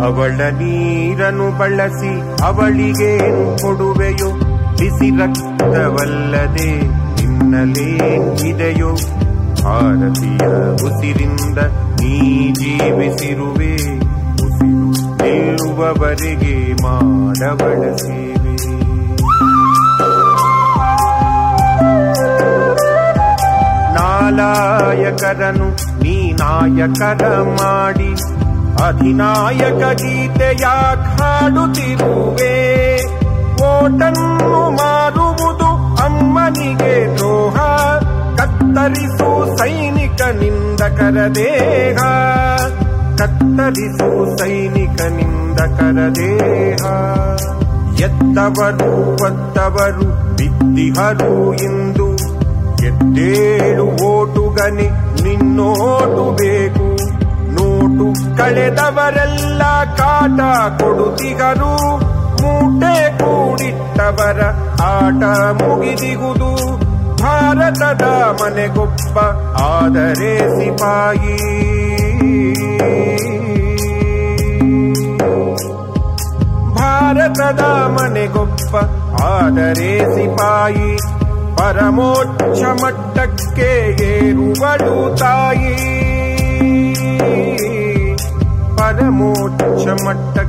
ಅವಳ ನೀರನ್ನು ಬಳಸಿ ಅವಳಿಗೇನು ಕೊಡುವೆಯೋ ಬಿಸಿ ರಕ್ತವಲ್ಲದೆ ನಿನ್ನಲೇನಿದೆಯೋ ಭಾರತೀಯ ಉಸಿರಿಂದ ನೀ ಜೀವಿಸಿರುವೆ ಉಸಿರು ನಿಲ್ಲುವವರೆಗೆ ಮಾಡಬಳ ಸೇವೆ ನಾಲಾಯಕರನು ನೀ ನಾಯಕರ ಮಾಡಿ ಅಧಿನಾಯಕ ಗೀತೆಯ ಹಾಡುತ್ತಿರುವೆ ಓಟನ್ನು ಮಾರುವುದು ಅಮ್ಮನಿಗೆ ದ್ರೋಹ ಕತ್ತರಿಸು ಸೈನಿಕನಿಂದ ಕರದೇಹ ಕತ್ತರಿಸು ಸೈನಿಕನಿಂದ ಕರದೇಹ ಎತ್ತವರು ಒತ್ತವರು ಬಿದ್ದಿಹರು ಇಂದು ಎದ್ದೇಳು ಓಟುಗನೆ ನಿನ್ನೋಟು ಬೇಕು ನೋಟು ಕಳೆದವರೆಲ್ಲ ಕಾಟ ಕೊಡುತ್ತಿಗರು ಮೂಟೆ ಕೂಡಿಟ್ಟವರ ಆಟ ಮುಗಿದಿಗುದು ಭಾರತದ ಮನೆಗೊಬ್ಬ ಆದರೆ ಸಿಪಾಯಿ ಭಾರತದ ಮನೆಗೊಬ್ಬ ಆದರೆ ಸಿಪಾಯಿ ಪರಮೋಚ್ಚ ಮಟ್ಟಕ್ಕೆ ಏರುವಳು ತಾಯಿ ಪರಮೋಚ್ಚ ಮಟ್ಟ